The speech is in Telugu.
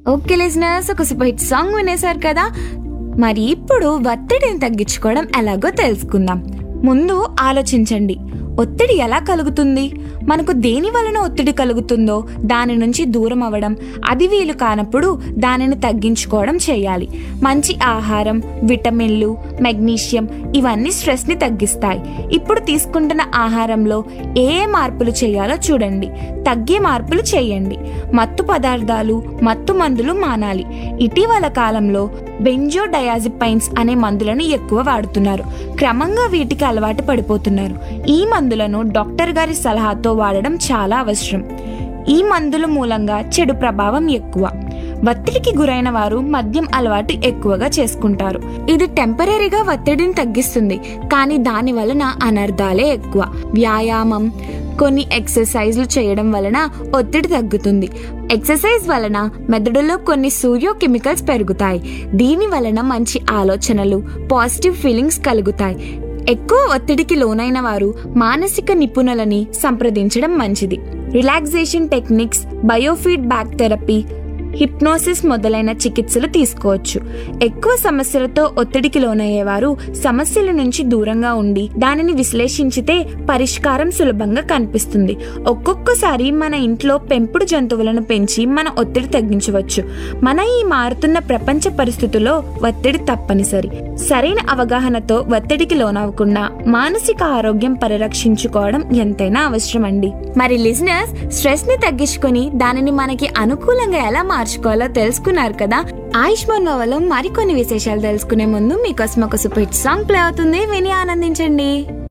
ఓకే లిజనర్స్ ఒక సూపర్ హిట్ సాంగ్ వినేశారు కదా మరి ఇప్పుడు ఒత్తిడిని తగ్గించుకోవడం ఎలాగో తెలుసుకుందాం ముందు ఆలోచించండి ఒత్తిడి ఎలా కలుగుతుంది మనకు దేని వలన ఒత్తిడి కలుగుతుందో దాని నుంచి దూరం అవ్వడం అది వీలు కానప్పుడు దానిని తగ్గించుకోవడం చేయాలి మంచి ఆహారం విటమిన్లు మెగ్నీషియం ఇవన్నీ స్ట్రెస్ని తగ్గిస్తాయి ఇప్పుడు తీసుకుంటున్న ఆహారంలో ఏ ఏ మార్పులు చేయాలో చూడండి తగ్గే మార్పులు చేయండి మత్తు పదార్థాలు మత్తు మందులు మానాలి ఇటీవల కాలంలో బెంజోడయాజిపైన్స్ అనే మందులను ఎక్కువ వాడుతున్నారు క్రమంగా వీటికి అలవాటు పడిపోతున్నారు ఈ మందులను డాక్టర్ గారి సలహాతో వాడడం చాలా అవసరం ఈ మందుల మూలంగా చెడు ప్రభావం ఎక్కువ ఒత్తిడికి గురైన వారు మద్యం అలవాటు ఎక్కువగా చేసుకుంటారు ఇది టెంపరీగా ఒత్తిడిని తగ్గిస్తుంది కానీ దాని వలన అనర్థాలే ఎక్కువ వ్యాయామం కొన్ని ఎక్సర్సైజ్లు చేయడం వలన ఒత్తిడి తగ్గుతుంది ఎక్సర్సైజ్ వలన మెదడులో కొన్ని సూర్యో కెమికల్స్ పెరుగుతాయి దీని వలన మంచి ఆలోచనలు పాజిటివ్ ఫీలింగ్స్ కలుగుతాయి ఎక్కువ ఒత్తిడికి లోనైన వారు మానసిక నిపుణులని సంప్రదించడం మంచిది relaxation techniques biofeedback therapy hypnosis మొదలైన చికిత్సలు తీసుకోవచ్చు ఎక్కువ సమస్యలతో ఒత్తిడికి లోనయ్యేవారు సమస్యల నుంచి దూరంగా ఉండి దానిని విశ్లేషించితే పరిష్కారం సులభంగా కనిపిస్తుంది ఒక్కొక్కసారి మన ఇంట్లో పెంపుడు జంతువులను పెంచి మన ఒత్తిడి తగ్గించవచ్చు మన ఈ మారుతున్న ప్రపంచ పరిస్థితుల్లో ఒత్తిడి తప్పనిసరి సరైన అవగాహనతో ఒత్తిడికి లోనవ్వకుండా మానసిక ఆరోగ్యం పరిరక్షించుకోవడం ఎంతైనా అవసరం అండి మరి లిజనర్స్ స్ట్రెస్ ని తగ్గించుకొని దానిని మనకి అనుకూలంగా ఎలా మార్చుకోవాలో తెలుసుకున్నారు కదా ఆయుష్మాన్ నోవలో మరికొన్ని విశేషాలు తెలుసుకునే ముందు మీకోసం ఒక సూపర్ హిట్ సాంగ్ ప్లే అవుతుంది విని ఆనందించండి